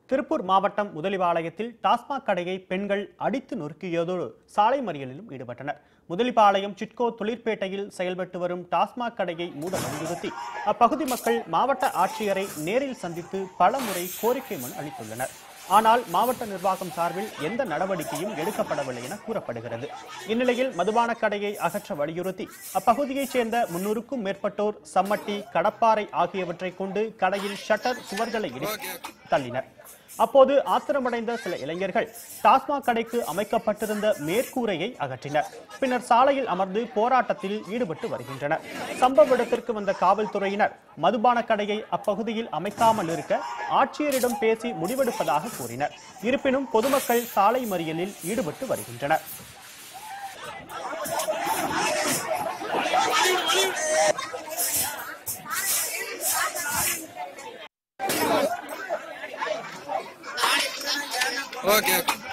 திருப்பூர் மாவட்டம் முதலிபாளையத்தில் டாஸ்மாக் கடையை பெண்கள் அடித்து நொறுக்கியதோடு சாலை மறியலிலும் ஈடுபட்டனர் முதலிபாளையம் சிட்கோ தொழிற்பேட்டையில் செயல்பட்டு வரும் டாஸ்மாக் கடையை மூட வலியுறுத்தி அப்பகுதி மக்கள் மாவட்ட ஆட்சியரை நேரில் சந்தித்து பலமுறை கோரிக்கை மனு அளித்துள்ளனர் ஆனால் மாவட்ட நிர்வாகம் சார்பில் எந்த நடவடிக்கையும் எடுக்கப்படவில்லை என கூறப்படுகிறது இந்நிலையில் மதுபான கடையை அகற்ற வலியுறுத்தி அப்பகுதியைச் சேர்ந்த முன்னூறுக்கும் மேற்பட்டோர் சம்மட்டி கடப்பாரை ஆகியவற்றை கொண்டு கடையில் ஷட்டர் சுவர்களை இடித்து தள்ளினர் அப்போது ஆத்திரமடைந்த சில இளைஞர்கள் டாஸ்மாக் கடைக்கு அமைக்கப்பட்டிருந்த மேற்கூரையை அகற்றினர் பின்னர் சாலையில் அமர்ந்து போராட்டத்தில் ஈடுபட்டு வருகின்றனர் சம்பவ இடத்திற்கு வந்த காவல்துறையினர் மதுபான கடையை அப்பகுதியில் அமைக்காமல் இருக்க ஆட்சியரிடம் பேசி முடிவெடுப்பதாக கூறினர் இருப்பினும் பொதுமக்கள் சாலை மறியலில் ஈடுபட்டு வருகின்றனர் ஓகே ஓகே